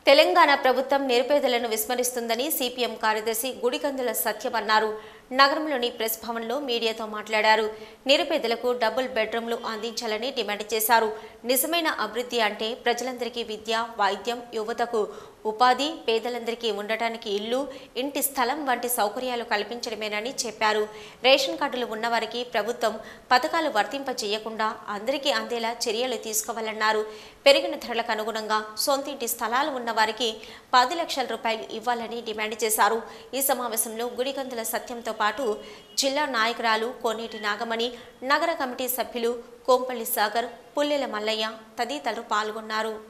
తెలంగాణ ప్రభుత్వం నిరుపేదలను విస్మరిస్తుందని సిపిఎం కార్యదర్శి గుడికందుల సత్యం అన్నారు నగరంలోని ప్రెస్ భవన్లో మీడియాతో మాట్లాడారు నిరుపేదలకు డబుల్ బెడ్రూమ్లు అందించాలని డిమాండ్ చేశారు నిజమైన అభివృద్ధి అంటే ప్రజలందరికీ విద్య వైద్యం యువతకు ఉపాధి పేదలందరికీ ఉండటానికి ఇల్లు ఇంటి స్థలం వంటి సౌకర్యాలు కల్పించడమేనని చెప్పారు రేషన్ కార్డులు ఉన్నవారికి ప్రభుత్వం పథకాలు వర్తింపజేయకుండా అందరికీ అందేలా చర్యలు తీసుకోవాలన్నారు పెరిగిన ధరలకు అనుగుణంగా సొంతింటి స్థలాలు ఉన్న వారికి పది లక్షల రూపాయలు ఇవ్వాలని డిమాండ్ చేశారు ఈ సమావేశంలో గుడిగంతుల సత్యంతో పాటు జిల్లా నాయకురాలు కోనేటి నాగమణి నగర కమిటీ సభ్యులు కోంపల్లి సాగర్ పుల్లెల మల్లయ్య తదితరులు పాల్గొన్నారు